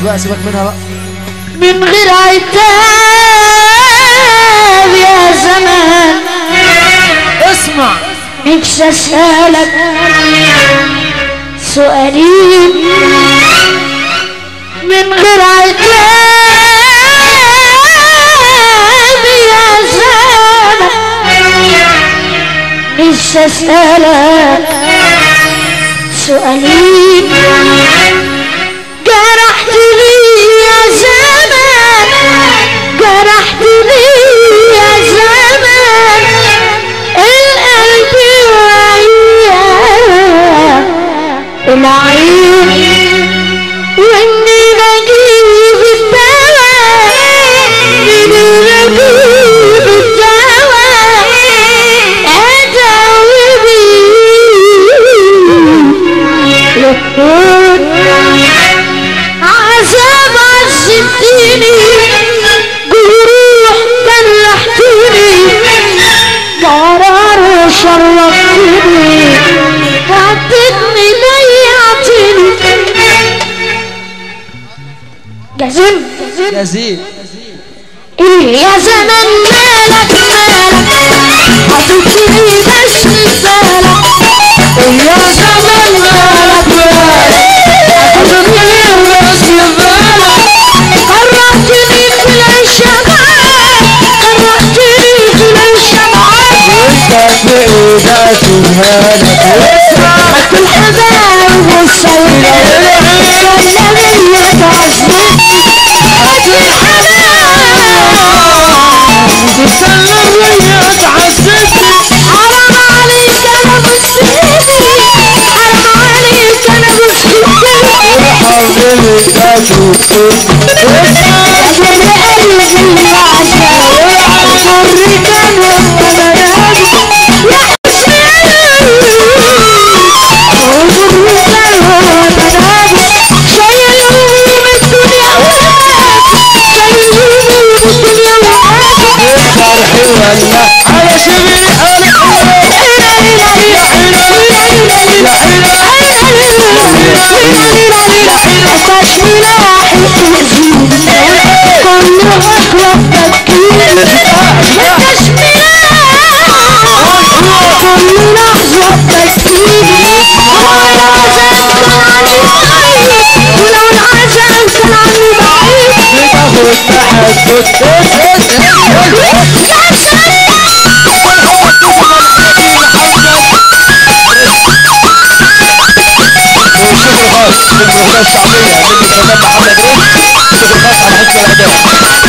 بقى سيبك منها بقى من غير عتاب يا زمان اسمع نفسي اسالك سؤالين من غير عتاب يا زمان نفسي اسالك سؤالين جرحت لي يا زمان جرحت لي يا زمان القلب وعياه العين واني بجيب الدواء اني بجيب الدواء اداوي بيه لكن عذاب عذبتني جروح جرحتني ضرر شرفتني حطتني ضيعتني جزم جزيل إيه يا زمان مالك مالك هتبتدي بس بالك إيه يا زمان مالك مالك هتبتدي بس بالك كرهتني في الشباب كرهتني في الشباب وانت في ايدك تهانك اسمع حتى الحباب والسيدة سلمية تعزمني حتى الحباب تسلم ويا تعزتني حرام عليك انا بسيبي حرام عليك انا بسيبي حاضر تشوفني اسمع اجر قلبي عشان الرجال والبنات يا حسين الرجال والبنات شايلهم الدنيا وقعت شايلهم الدنيا وقعت الفرح ولا على شبيل حالك بتاخد تحدث والشكر خاص للمهدى الشعبية من الفنان محمد رزق شكر خاص على حسن الأداء